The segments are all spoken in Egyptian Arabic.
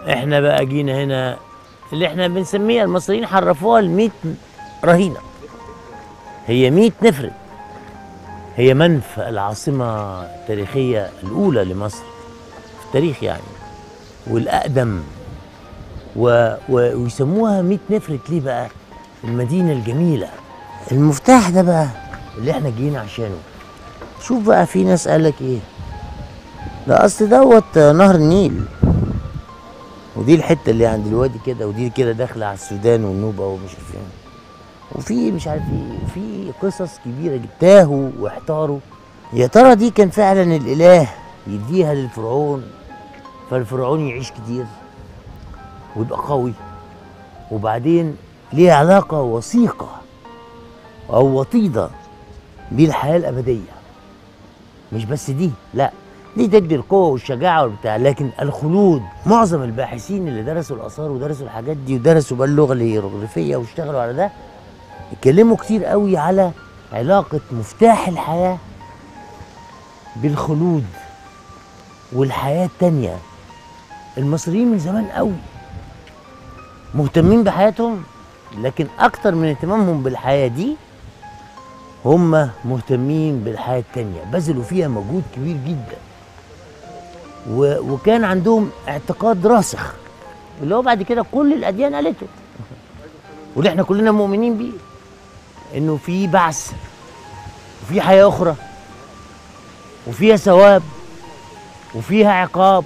احنا بقى جينا هنا اللي احنا بنسميها المصريين حرفوها ال 100 رهينه هي 100 نفرت هي منف العاصمه التاريخيه الاولى لمصر في التاريخ يعني والاقدم و... و... ويسموها 100 نفرت ليه بقى المدينه الجميله المفتاح ده بقى اللي احنا جينا عشانه شوف بقى في ناس قالك ايه ده اصل دوت نهر النيل ودي الحته اللي عند الوادي كده ودي كده داخله على السودان والنوبه ومش عارف ايه وفي مش عارف ايه وفي قصص كبيره جدا تاهوا واحتاروا يا ترى دي كان فعلا الاله يديها للفرعون فالفرعون يعيش كتير ويبقى قوي وبعدين ليه علاقه وثيقه او وطيده بالحياه الابديه مش بس دي لا دي تدي القوه والشجاعه والبتاع لكن الخلود معظم الباحثين اللي درسوا الاثار ودرسوا الحاجات دي ودرسوا بقى اللغه الهيروغليفيه واشتغلوا على ده اتكلموا كتير قوي على علاقه مفتاح الحياه بالخلود والحياه التانيه المصريين من زمان قوي مهتمين بحياتهم لكن اكتر من اهتمامهم بالحياه دي هم مهتمين بالحياه التانيه بذلوا فيها مجهود كبير جدا و... وكان عندهم اعتقاد راسخ اللي هو بعد كده كل الاديان قالته واللي احنا كلنا مؤمنين بيه انه في بعث وفي حياه اخرى وفيها ثواب وفيها عقاب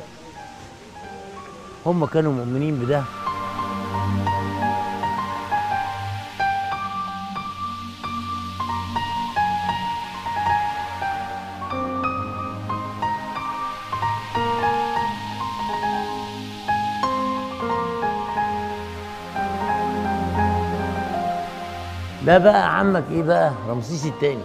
هم كانوا مؤمنين بده ده بقى عمك ايه بقى رمسيس التاني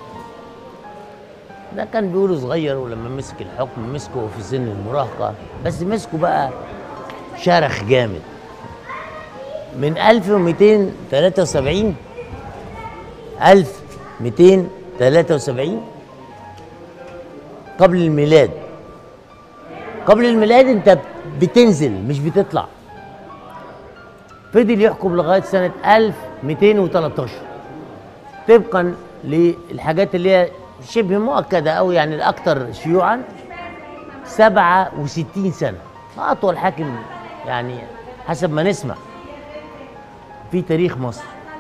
ده كان بيقولوا صغير ولما مسك الحكم مسكه في سن المراهقة بس مسكه بقى شرخ جامد من 1273 1273 قبل الميلاد قبل الميلاد انت بتنزل مش بتطلع فضل يحكم لغايه سنه 1213 طبقا للحاجات اللي هي شبه مؤكده او يعني الاكثر شيوعا 67 سنه اطول حاكم يعني حسب ما نسمع في تاريخ مصر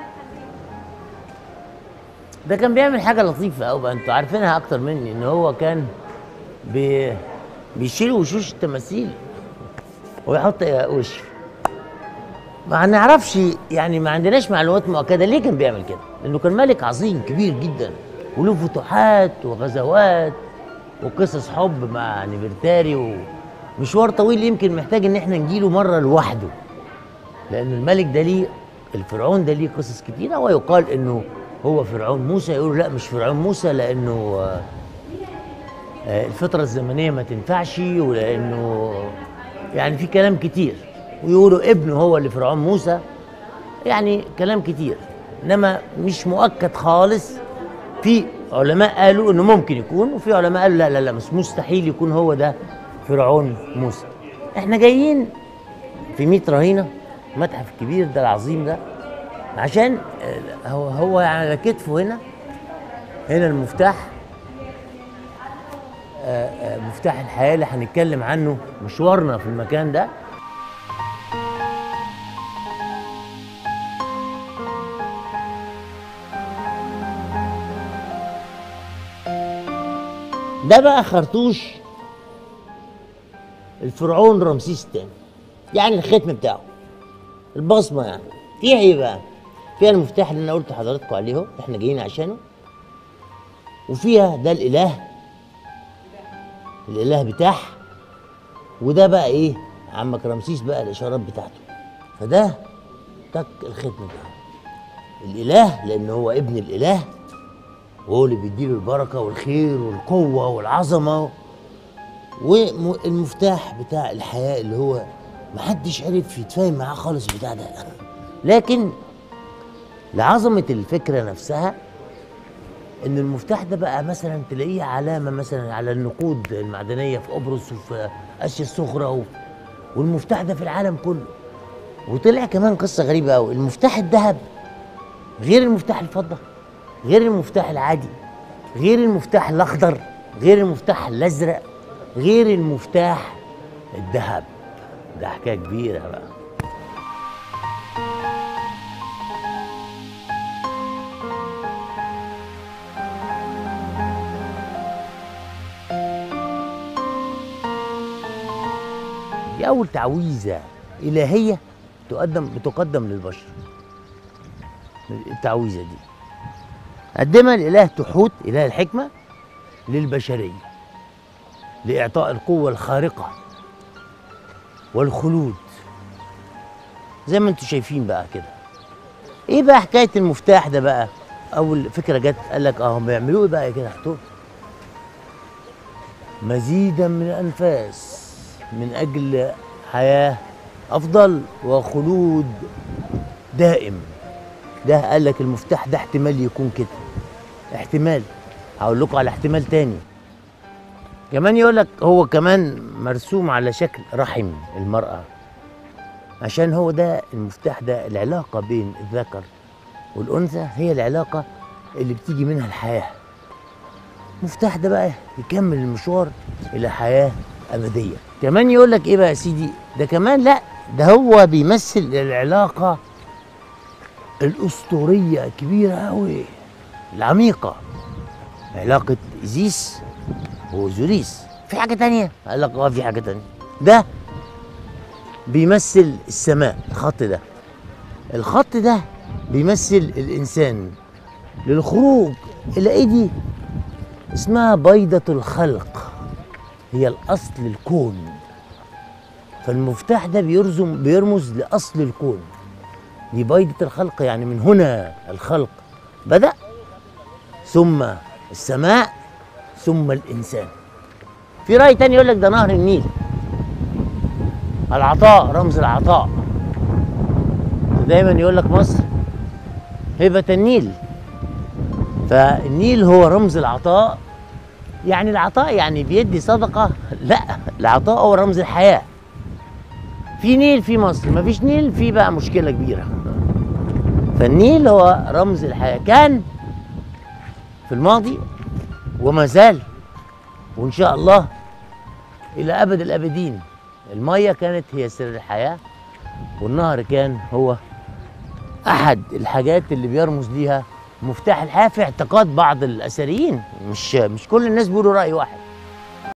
ده كان بيعمل حاجه لطيفه قوي بقى انتوا عارفينها اكتر مني ان هو كان بي بيشيل وشوش التماثيل ويحط وش ما نعرفش يعني ما عندناش معلومات مؤكده ليه كان بيعمل كده لانه كان ملك عظيم كبير جدا وله فتوحات وغزوات وقصص حب مع نفرتاري ومشوار طويل يمكن محتاج ان احنا نجيله مره لوحده لان الملك ده ليه الفرعون ده ليه قصص كتيره ويقال انه هو فرعون موسى يقولوا لا مش فرعون موسى لانه آه، آه، الفتره الزمنيه ما تنفعش ولانه يعني في كلام كتير ويقولوا ابنه هو اللي فرعون موسى يعني كلام كتير انما مش مؤكد خالص في علماء قالوا انه ممكن يكون وفي علماء قالوا لا لا لا مش مستحيل يكون هو ده فرعون موسى احنا جايين في 100 رهينه المتحف الكبير ده العظيم ده عشان آه، هو هو على كتفه هنا هنا المفتاح آه، آه، مفتاح الحياه اللي هنتكلم عنه مشوارنا في المكان ده ده بقى خرطوش الفرعون رمسيس الثاني يعني الختم بتاعه البصمه يعني فيها ايه بقى؟ فيها المفتاح اللي انا قلت لحضراتكم عليه اهو احنا جايين عشانه وفيها ده الاله الاله بتاعها وده بقى ايه عمك رمسيس بقى الاشارات بتاعته فده تك الختم بتاعه الاله لان هو ابن الاله وهو اللي بيديله البركه والخير والقوه والعظمه والمفتاح بتاع الحياه اللي هو محدش عرف يتفاهم معاه خالص بتاع ده لكن لعظمه الفكره نفسها ان المفتاح ده بقى مثلا تلاقيه علامه مثلا على النقود المعدنيه في قبرص وفي اسيا الصغرى وفي والمفتاح ده في العالم كله وطلع كمان قصه غريبه قوي المفتاح الذهب غير المفتاح الفضه غير المفتاح العادي غير المفتاح الاخضر غير المفتاح الازرق غير المفتاح الذهب ده حكايه كبيره بقى دي أول تعويذة إلهية تقدم بتقدم للبشر التعويذة دي قدمها الإله تحوت إله الحكمة للبشرية لإعطاء القوة الخارقة والخلود زي ما انتم شايفين بقى كده ايه بقى حكايه المفتاح ده بقى اول فكره جت قال لك اه هم بيعملوه ايه بقى كده حطوه مزيدا من الانفاس من اجل حياه افضل وخلود دائم ده قال لك المفتاح ده احتمال يكون كده احتمال هقول لكم على احتمال تاني كمان يقول لك هو كمان مرسوم على شكل رحم المرأة عشان هو ده المفتاح ده العلاقة بين الذكر والأنثى هي العلاقة اللي بتيجي منها الحياة المفتاح ده بقى يكمل المشوار إلى حياة أبدية كمان يقول لك إيه بقى يا سيدي ده كمان لا ده هو بيمثل العلاقة الأسطورية الكبيرة أوي العميقة علاقة إيزيس وأوزوريس في حاجة تانية؟ قال لك اه في حاجة تانية ده بيمثل السماء الخط ده الخط ده بيمثل الإنسان للخروج إلى إيه دي؟ اسمها بيضة الخلق هي الأصل الكون فالمفتاح ده بيرزم بيرمز لأصل الكون دي بيضة الخلق يعني من هنا الخلق بدأ ثم السماء ثم الإنسان في رأي تاني يقول لك ده نهر النيل العطاء رمز العطاء دايما يقول لك مصر هبة النيل فالنيل هو رمز العطاء يعني العطاء يعني بيدي صدقة لا العطاء هو رمز الحياة في نيل في مصر ما فيش نيل في بقى مشكلة كبيرة فالنيل هو رمز الحياة كان في الماضي وما زال وإن شاء الله إلى أبد الأبدين المية كانت هي سر الحياة والنهر كان هو أحد الحاجات اللي بيرمز ليها مفتاح الحياة في اعتقاد بعض الأثريين مش مش كل الناس بيقولوا رأي واحد